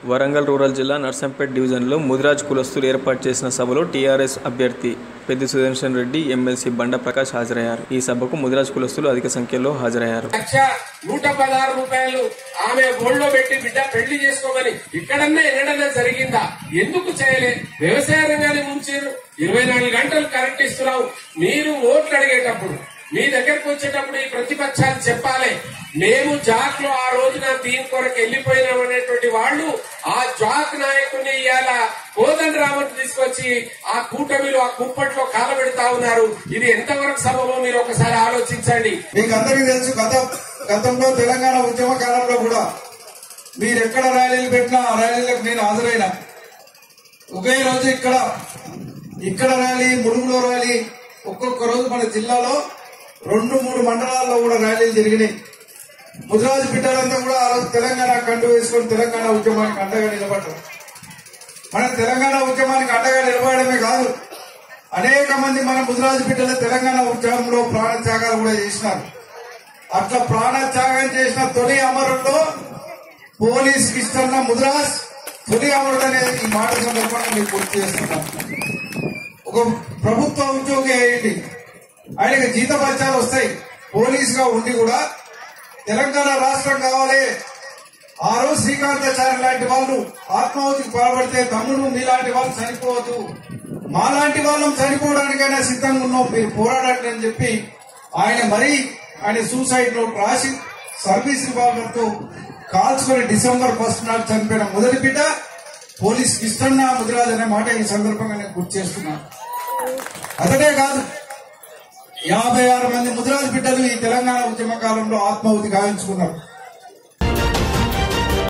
Warangal rural జిల్లా నర్సంపేట్ డివిజన్లో ముదిరాజ్ కులస్తులు ఏర్పాటు చేసిన సభలో టీఆర్ఎస్ అభ్యర్థి పెద్ది సుదర్శన్ రెడ్డి ఎమ్మెల్సీ బండ ప్రకాష్ హాజరయ్యారు ఈ సభకు ముదిరాజ్ కులస్తులు అధిక సంఖ్యలో హాజరయ్యారు లక్ష నూట పదహారు రూపాయలు ఆమె ఒళ్ళో పెట్టి బిడ్డ పెళ్లి చేసుకోమని ఇక్కడన్నా ఎన్నడన్నా జరిగిందా ఎందుకు చేయలే వ్యవసాయ రంగాన్ని ముంచారు ఇరవై నాలుగు గంటలు కరెంట్ ఇస్తున్నావు మీరు ఓట్లు అడిగేటప్పుడు మీ దగ్గరకు వచ్చేటప్పుడు ఈ ప్రతిపక్షాలు చెప్పాలి మేము జాక్ లో ఆ రోజున దీని కొరకు వెళ్ళిపోయినాం అనేటువంటి వాళ్ళు ఆ జాక్ నాయకుడిని ఇవాళ కోదండ రామన్ తీసుకొచ్చి ఆ కూటమిలో ఆ కుప్పట్లో కాలబెడతా ఉన్నారు ఇది ఎంతవరకు సభలో మీరు ఒకసారి ఆలోచించండి మీకు అందరికీ తెలుసు గత గతంలో తెలంగాణ ఉద్యమ కాలంలో కూడా మీరు ఎక్కడ ర్యాలీలు పెట్టినా ఆ ర్యాలీలకు నేను హాజరైన ఒకే రోజు ఇక్కడ ఇక్కడ ర్యాలీ ములుగులో ర్యాలీ ఒక్కొక్క రోజు మన జిల్లాలో రెండు మూడు మండలాల్లో కూడా ర్యాలీలు జరిగినాయి ముదిరాజు బిడ్డలంతా కూడా ఆ రోజు తెలంగాణ కండు వేసుకొని తెలంగాణ ఉద్యమానికి అండగా నిలబడ్డారు మన తెలంగాణ ఉద్యమానికి అండగా నిలబడమే కాదు అనేక మంది మన ముదిరాజు బిడ్డలు తెలంగాణ ఉద్యమంలో ప్రాణ త్యాగాలు కూడా చేసినారు అట్లా ప్రాణ త్యాగం చేసిన తొలి అమరుల్లో పోలీస్ కిష్టన్న ముదిరాజ్ తొలి అమరుడు అనేది ఈ మాట సందర్భంగా మీకు గుర్తు చేస్తున్నాను ఒక ప్రభుత్వ ఉద్యోగి అయ్యింది ఆయనకి జీతపత్యాలు వస్తాయి పోలీస్ గా ఉండి కూడా తెలంగాణ రాష్ట్రం కావాలి ఆ రోజు శ్రీకాంతాచారి లాంటి వాళ్ళు ఆత్మాహుతికి పాల్పడితే తమ్ముడు మీలాంటి వాళ్ళు చనిపోవద్దు మాలాంటి వాళ్ళం చనిపోవడానికైనా సిద్ధంగా ఉన్నాం మీరు పోరాడండి అని చెప్పి ఆయన మరీ ఆయన సూసైడ్ నోట్ రాసి సర్వీస్ రివాల్వర్ తో కాల్చుకొని డిసెంబర్ ఫస్ట్ నాడు చనిపోయిన మొదటి బిడ్డ పోలీస్ కిష్టన్న ముదిరాజ్ అనే మాట ఈ సందర్భంగా నేను గుర్తు చేస్తున్నాను అతడే కాదు యాభై ఆరు మంది ముదిరాజు బిడ్డలు ఈ తెలంగాణ ఉద్యమ కాలంలో ఆత్మాహుతి గావించుకున్నారు